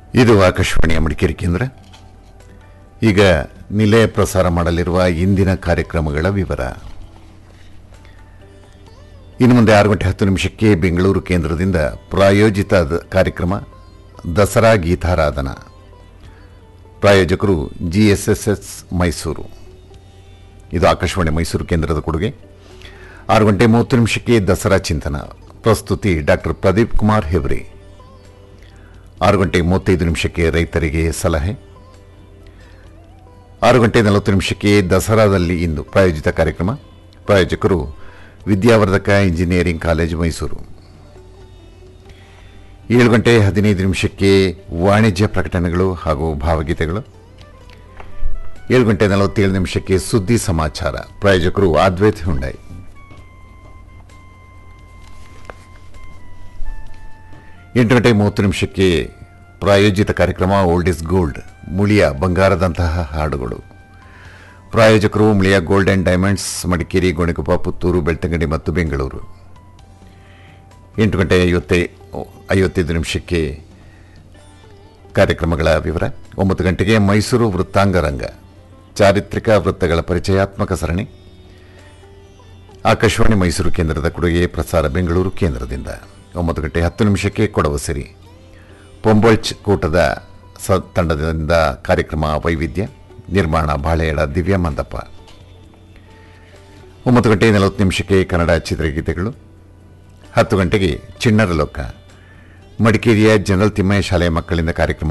ಇದು ಆಕಾಶವಾಣಿಯ ಮಡಿಕೇರಿ ಕೇಂದ್ರ ಈಗ ನಿಲಯ ಪ್ರಸಾರ ಮಾಡಲಿರುವ ಇಂದಿನ ಕಾರ್ಯಕ್ರಮಗಳ ವಿವರ ಇನ್ನು ಮುಂದೆ ಆರು ಗಂಟೆ ಹತ್ತು ನಿಮಿಷಕ್ಕೆ ಬೆಂಗಳೂರು ಕೇಂದ್ರದಿಂದ ಪ್ರಾಯೋಜಿತ ದ- ಕಾರ್ಯಕ್ರಮ ದಸರಾ ಗೀತಾರಾಧನಾ ಪ್ರಾಯೋಜಕರು ಜಿಎಸ್ಎಸ್ಎಸ್ ಮೈಸೂರು ಇದು ಆಕಾಶವಾಣಿ ಮೈಸೂರು ಕೇಂದ್ರದ ಕೊಡುಗೆ ಆರು ಗಂಟೆ ಮೂವತ್ತು ನಿಮಿಷಕ್ಕೆ ದಸರಾ ಚಿಂತನ ಪ್ರಸ್ತುತಿ ಡಾಕ್ಟರ್ ಪ್ರದೀಪ್ ಕುಮಾರ್ ಹೆಬ್ರಿ ಆರು ಗಂಟೆ ಮೂವತ್ತೈದು ನಿಮಿಷಕ್ಕೆ ರೈತರಿಗೆ ಸಲಹೆ ಆರು ಗಂಟೆ ನಲವತ್ತು ನಿಮಿಷಕ್ಕೆ ದಸರಾದಲ್ಲಿ ಇಂದು ಪ್ರಾಯೋಜಿತ ಕಾರ್ಯಕ್ರಮ ಪ್ರಾಯೋಜಕರು ವಿದ್ಯಾವರ್ಧಕ ಇಂಜಿನಿಯರಿಂಗ್ ಕಾಲೇಜು ಮೈಸೂರು ಏಳು ಗಂಟೆ ಹದಿನೈದು ನಿಮಿಷಕ್ಕೆ ವಾಣಿಜ್ಯ ಪ್ರಕಟಣೆಗಳು ಹಾಗೂ ಭಾವಗೀತೆಗಳು ಏಳು ಗಂಟೆ ನಲವತ್ತೇಳು ನಿಮಿಷಕ್ಕೆ ಸುದ್ದಿ ಸಮಾಚಾರ ಪ್ರಾಯೋಜಕರು ಅದ್ವೈತ್ ಹುಂಡೈ ಎಂಟು ಗಂಟೆ ಮೂವತ್ತು ನಿಮಿಷಕ್ಕೆ ಪ್ರಾಯೋಜಿತ ಕಾರ್ಯಕ್ರಮ ಓಲ್ಡ್ ಇಸ್ ಗೋಲ್ಡ್ ಮುಳಿಯ ಬಂಗಾರದಂತಹ ಹಾಡುಗಳು ಪ್ರಾಯೋಜಕರು Muliya gold and diamonds Madikeri Gonikoppa Puttur Belthangady ಮತ್ತು ಬೆಂಗಳೂರು ಎಂಟು ಗಂಟೆ ಐವತ್ತೈ ಐವತ್ತೈದು ನಿಮಿಷಕ್ಕೆ ಕಾರ್ಯಕ್ರಮಗಳ ವಿವರ ಒಂಬತ್ತು ಗಂಟೆಗೆ ಮೈಸೂರು ವೃತ್ತಾಂಗರಂಗ ಚಾರಿತ್ರಿಕ ವೃತ್ತಗಳ ಪರಿಚಯಾತ್ಮಕ ಸರಣಿ ಆಕಾಶವಾಣಿ ಮೈಸೂರು ಕೇಂದ್ರದ ಕೊಡುಗೆ ಪ್ರಸಾರ ಬೆಂಗಳೂರು ಕೇಂದ್ರದಿಂದ ಒಂಬತ್ತು ಗಂಟೆ ಹತ್ತು ನಿಮಿಷಕ್ಕೆ ಕೊಡವ ಸಿರಿ ಪೊಂಬೊಳ್ಚ್ ಕೂಟದ ಸ ತಂಡದಿಂದ ಕಾರ್ಯಕ್ರಮ ವೈವಿಧ್ಯ ನಿರ್ಮಾಣ ಬಾಳೆಯಡ ದಿವ್ಯ ಮಂದಪ್ಪ ಒಂಬತ್ತು ಗಂಟೆ ನಲವತ್ತು ನಿಮಿಷಕ್ಕೆ ಕನ್ನಡ ಚಿತ್ರಗೀತೆಗಳು ಹತ್ತು ಗಂಟೆಗೆ ಚಿಣ್ಣರ ಲೋಕ ಮಡಿಕೇರಿಯ ಜನರಲ್ ತಿಮ್ಮಯ್ಯ ಶಾಲೆಯ ಮಕ್ಕಳಿಂದ ಕಾರ್ಯಕ್ರಮ